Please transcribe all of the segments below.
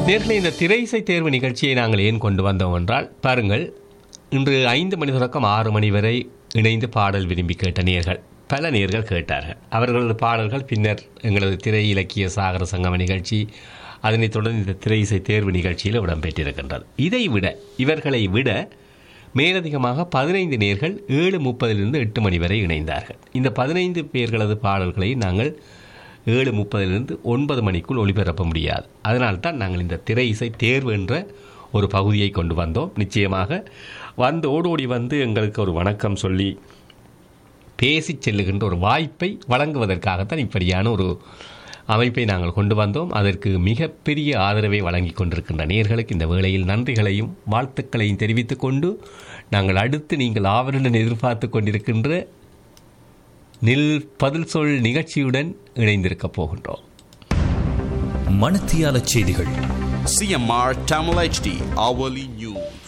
நேர்களை இந்த திரையிசை தேர்வு நிகழ்ச்சியை நாங்கள் ஏன் கொண்டு வந்தோம் என்றால் பாருங்கள் இன்று ஐந்து மணி தொடக்கம் ஆறு மணி வரை இணைந்து பாடல் விரும்பி கேட்ட நேர்கள் பல நேர்கள் கேட்டார்கள் அவர்களது பாடல்கள் பின்னர் எங்களது திரை இலக்கிய சாகர சங்கம நிகழ்ச்சி அதனைத் தொடர்ந்து இந்த திரை இசை தேர்வு நிகழ்ச்சியில் இடம்பெற்றிருக்கின்றது இதை விட இவர்களை விட மேலதிகமாக பதினைந்து நேர்கள் ஏழு முப்பதிலிருந்து எட்டு மணி வரை இணைந்தார்கள் இந்த பதினைந்து பேர்களது பாடல்களை நாங்கள் ஏழு முப்பதிலிருந்து ஒன்பது மணிக்குள் ஒளிபரப்ப முடியாது அதனால்தான் நாங்கள் இந்த திரை இசை தேர்வு என்ற ஒரு பகுதியை கொண்டு வந்தோம் நிச்சயமாக வந்து ஓடோடி வந்து எங்களுக்கு ஒரு வணக்கம் சொல்லி பேசி செல்லுகின்ற ஒரு வாய்ப்பை வழங்குவதற்காகத்தான் இப்படியான ஒரு அமைப்பை நாங்கள் கொண்டு வந்தோம் அதற்கு மிகப்பெரிய ஆதரவை வழங்கி கொண்டிருக்கின்ற நேர்களுக்கு இந்த வேளையில் நன்றிகளையும் வாழ்த்துக்களையும் தெரிவித்துக் கொண்டு நாங்கள் அடுத்து நீங்கள் ஆவலுடன் எதிர்பார்த்து கொண்டிருக்கின்ற நில் பதில் சொல் நிகழ்ச்சியுடன் இணைந்திருக்கப் போகின்றோம் மணத்தியால செய்திகள் CMR Tamil HD hourly news.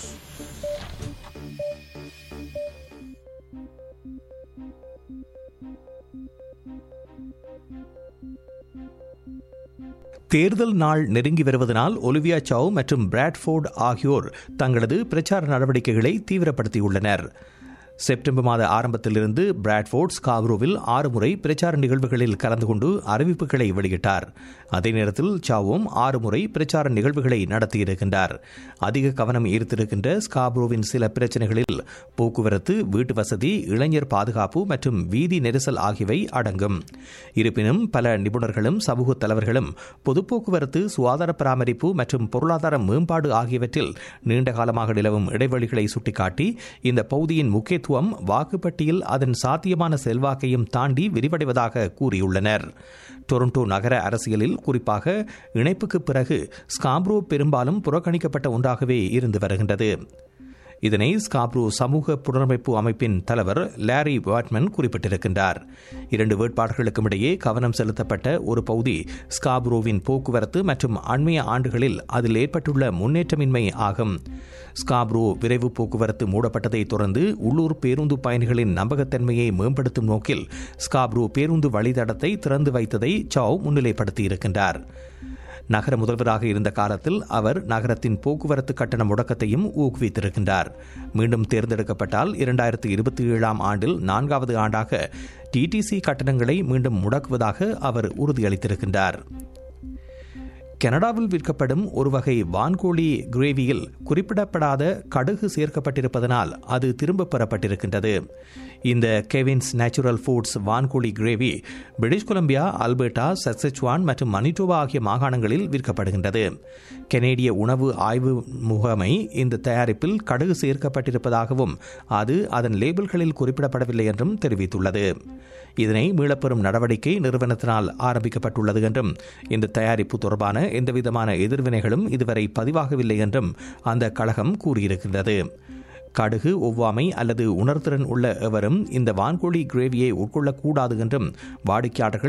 தேர்தல் நாள் நெருங்கி வருவதனால் ஒலிவியா சாவ் மற்றும் பிராட்ஃபோர்ட் ஆகியோர் தங்களது பிரச்சார நடவடிக்கைகளை தீவிரப்படுத்தியுள்ளனர் செப்டம்பர் மாத ஆரம்பத்திலிருந்து பிராட்ஃபோர்ட் ஸ்காப்ரோவில் ஆறு முறை பிரச்சார நிகழ்வுகளில் கலந்து கொண்டு அறிவிப்புகளை வெளியிட்டார் அதே நேரத்தில் சாவும் ஆறு முறை பிரச்சார நிகழ்வுகளை நடத்தியிருக்கின்றார் அதிக கவனம் ஈர்த்திருக்கின்ற ஸ்காப்ரோவின் சில பிரச்சனைகளில் போக்குவரத்து வீட்டு வசதி இளைஞர் பாதுகாப்பு மற்றும் வீதி நெரிசல் ஆகியவை அடங்கும் இருப்பினும் பல நிபுணர்களும் சமூக தலைவர்களும் பொது போக்குவரத்து சுகாதார பராமரிப்பு மற்றும் பொருளாதார மேம்பாடு ஆகியவற்றில் நீண்ட காலமாக நிலவும் இடைவெளிகளை சுட்டிக்காட்டி இந்த பகுதியின் முக்கியத்துவம் வாக்குப்பட்டியில் அதன் சாத்தியமான செல்வாக்கையும் தாண்டி விரிவடைவதாக கூறியுள்ளனர் டொரண்டோ நகர அரசியலில் குறிப்பாக இணைப்புக்கு பிறகு ஸ்காப்ரோ பெரும்பாலும் புறக்கணிக்கப்பட்ட ஒன்றாகவே இருந்து வருகின்றது இதனை ஸ்காப்ரோ சமூக புனரமைப்பு அமைப்பின் தலைவர் லாரி வாட்மன் குறிப்பிட்டிருக்கின்றார் இரண்டு வேட்பாளர்களுக்கும் இடையே கவனம் செலுத்தப்பட்ட ஒரு பகுதி ஸ்காப்ரோவின் போக்குவரத்து மற்றும் அண்மைய ஆண்டுகளில் அதில் ஏற்பட்டுள்ள முன்னேற்றமின்மை ஆகும் ஸ்காப்ரோ விரைவு போக்குவரத்து மூடப்பட்டதை தொடர்ந்து உள்ளூர் பேருந்து பயணிகளின் நம்பகத்தன்மையை மேம்படுத்தும் நோக்கில் ஸ்காப்ரோ பேருந்து வழித்தடத்தை திறந்து வைத்ததை சாவ் முன்னிலைப்படுத்தியிருக்கின்றார் நகர முதல்வராக இருந்த காலத்தில் அவர் நகரத்தின் போக்குவரத்து கட்டண முடக்கத்தையும் ஊக்குவித்திருக்கின்றார் மீண்டும் தேர்ந்தெடுக்கப்பட்டால் இரண்டாயிரத்து இருபத்தி ஏழாம் ஆண்டில் நான்காவது ஆண்டாக டிடிசி கட்டணங்களை மீண்டும் முடக்குவதாக அவர் உறுதியளித்திருக்கின்றார் கனடாவில் விற்கப்படும் ஒரு வகை வான்கோழி கிரேவியில் குறிப்பிடப்படாத கடுகு சேர்க்கப்பட்டிருப்பதனால் அது திரும்பப் பெறப்பட்டிருக்கின்றது இந்த கெவின்ஸ் நேச்சுரல் ஃபுட்ஸ் வான்கோழி gravy British Columbia Alberta Saskatchewan மற்றும் மணிட்டோவா ஆகிய மாகாணங்களில் விற்கப்படுகின்றது கனேடிய உணவு ஆய்வு முகமை இந்த தயாரிப்பில் கடுகு சேர்க்கப்பட்டிருப்பதாகவும் அது அதன் லேபிள்களில் குறிப்பிடப்படவில்லை என்றும் தெரிவித்துள்ளது இதனை மீளப்பெறும் நடவடிக்கை நிறுவனத்தினால் ஆரம்பிக்கப்பட்டுள்ளது என்றும் இந்த தயாரிப்பு தொடர்பான எந்தவிதமான எதிர்வினைகளும் இதுவரை பதிவாகவில்லை என்றும் அந்த கழகம் கூறியிருக்கின்றது கடுகு ஒவ்வாமை அல்லது உணர்திறன் உள்ள எவரும் இந்த வான்கோழி கிரேவியை உட்கொள்ளக்கூடாது என்றும் வாடிக்கையாளர்கள்